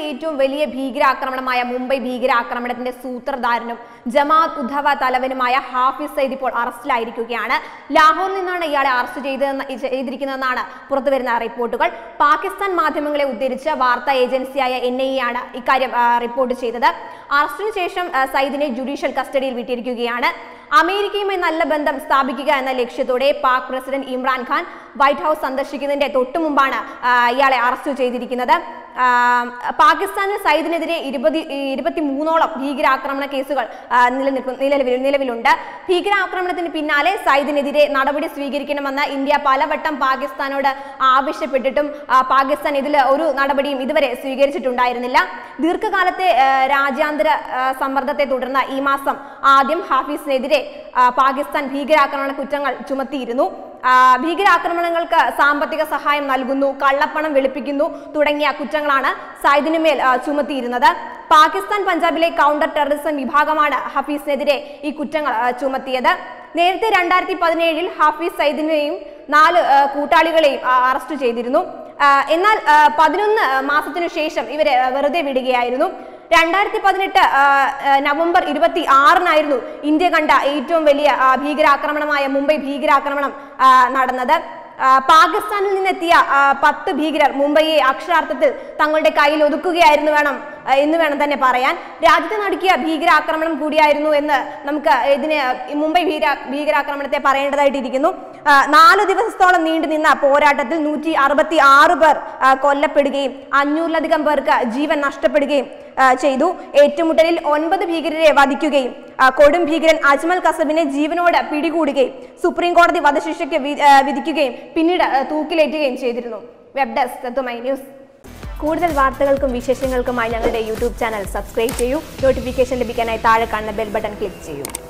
ഏറ്റവും വലിയ ഭീകരാക്രമണമായ മുംബൈ ഭീകരാക്രമണത്തിന്റെ സൂത്രധാരനും ജമാഅത്ത് ഉദ്ധവ തലവനുമായ ഹാഫിസ് സയ്യിദ് ഇപ്പോൾ അറസ്റ്റിലായിരിക്കുകയാണ് ലാഹോറിൽ നിന്നാണ് ഇയാളെ അറസ്റ്റ് ചെയ്തതെന്ന് ചെയ്തിരിക്കുന്നതെന്നാണ് പുറത്തുവരുന്ന റിപ്പോർട്ടുകൾ പാകിസ്ഥാൻ മാധ്യമങ്ങളെ ഉദ്ധരിച്ച് വാർത്താ ഏജൻസിയായ എൻ ഐ ആണ് ഇക്കാര്യം ആ, റിപ്പോർട്ട് ചെയ്തത് അറസ്റ്റിന് ശേഷം ആ, സയ്യിദിനെ ജുഡീഷ്യൽ കസ്റ്റഡിയിൽ വിട്ടിരിക്കുകയാണ് അമേരിക്കയുമായി നല്ല ബന്ധം സ്ഥാപിക്കുക എന്ന ലക്ഷ്യത്തോടെ Pak president Imran Khan white house സന്ദർശിക്കുന്നതിന്റെ തൊട്ടു മുമ്പാണ് ആ, ഇയാളെ അറസ്റ്റ് ചെയ്തിരിക്കുന്നത് ആ, പാകിസ്ഥാനിൽ സയ്യിദിനെതിരെ ഇരുപത് ഇരുപത്തി മൂന്നോളം ഭീകരാക്രമണ കേസുകൾ ആ, നിലനിൽക്കു നിലവിൽ നിലവിലുണ്ട് ഭീകരാക്രമണത്തിന് പിന്നാലെ സയ്യിദിനെതിരെ നടപടി സ്വീകരിക്കണമെന്ന് ഇന്ത്യ പലവട്ടം പാകിസ്ഥാനോട് ആവശ്യപ്പെട്ടിട്ടും ആ, പാകിസ്ഥാൻ ഇതിൽ ഒരു നടപടിയും ഇതുവരെ സ്വീകരിച്ചിട്ടുണ്ടായിരുന്നില്ല ദീർഘകാലത്തെ ആ, രാജ്യാന്തര ആ, സമ്മർദ്ദത്തെ തുടർന്ന് ഈ മാസം ആദ്യം ഹാഫീസിനെതിരെ ആ, പാകിസ്ഥാൻ ഭീകരാക്രമണ കുറ്റങ്ങൾ ചുമത്തിയിരുന്നു ആ, ഭീകരാക്രമണങ്ങൾക്ക് സാമ്പത്തിക സഹായം നൽകുന്നു കള്ളപ്പണം വെളുപ്പിക്കുന്നു തുടങ്ങിയ കുറ്റങ്ങളാണ് സൈദിനുമേൽ ആ, ചുമത്തിയിരുന്നത് പാകിസ്ഥാൻ പഞ്ചാബിലെ കൗണ്ടർ ടെററിസം വിഭാഗമാണ് ഹഫീസിനെതിരെ ഈ കുറ്റങ്ങൾ ആ, ചുമത്തിയത് നേരത്തെ രണ്ടായിരത്തി പതിനേഴിൽ ഹാഫീസ് സയ്യിദിനെയും നാല് ആ, കൂട്ടാളികളെയും ആ, അറസ്റ്റ് ചെയ്തിരുന്നു ആ, എന്നാൽ ആ, പതിനൊന്ന് മാസത്തിനു ശേഷം ഇവരെ ആ, വെറുതെ വിടുകയായിരുന്നു രണ്ടായിരത്തി പതിനെട്ട് നവംബർ ഇരുപത്തി ആറിനായിരുന്നു ഇന്ത്യ കണ്ട ഏറ്റവും വലിയ ആ, ഭീകരാക്രമണമായ മുംബൈ ഭീകരാക്രമണം ആ, നടന്നത് ആ, പാകിസ്ഥാനിൽ നിന്നെത്തിയ ആ, പത്ത് ഭീകരർ മുംബൈയെ അക്ഷരാർത്ഥത്തിൽ തങ്ങളുടെ കയ്യിൽ ഒതുക്കുകയായിരുന്നു വേണം ആ, എന്ന് വേണം തന്നെ പറയാൻ രാജ്യത്തെ നടുക്കിയ ഭീകരാക്രമണം കൂടിയായിരുന്നു എന്ന് നമുക്ക് ഇതിന് ഈ മുംബൈ ഭീകര ഭീകരാക്രമണത്തെ പറയേണ്ടതായിട്ടിരിക്കുന്നു ആ, നാല് ദിവസത്തോളം നീണ്ടു നിന്ന പോരാട്ടത്തിൽ നൂറ്റി അറുപത്തി ആറ് പേർ ആ, കൊല്ലപ്പെടുകയും അഞ്ഞൂറിലധികം പേർക്ക് ജീവൻ നഷ്ടപ്പെടുകയും ആ, ചെയ്തു ഏറ്റുമുട്ടലിൽ ഒൻപത് ഭീകരരെ വധിക്കുകയും ആ, കൊടും ഭീകരൻ അജ്മൽ കസബിനെ ജീവനോട് പിടികൂടുകയും സുപ്രീം കോടതി വധശിക്ഷയ്ക്ക് വി- ആ, വിധിക്കുകയും പിന്നീട് ആ, തൂക്കിലേറ്റുകയും ചെയ്തിരുന്നു വെബ് ഡെസ്ക് തത്തുമൈ ന്യൂസ് കൂടുതൽ വാർത്തകൾക്കും വിശേഷങ്ങൾക്കുമായി ഞങ്ങളുടെ യൂട്യൂബ് ചാനൽ സബ്സ്ക്രൈബ് ചെയ്യൂ നോട്ടിഫിക്കേഷൻ ലഭിക്കാനായി താഴെ കാണുന്ന ബെൽ ബട്ടൺ ക്ലിക്ക് ചെയ്യൂ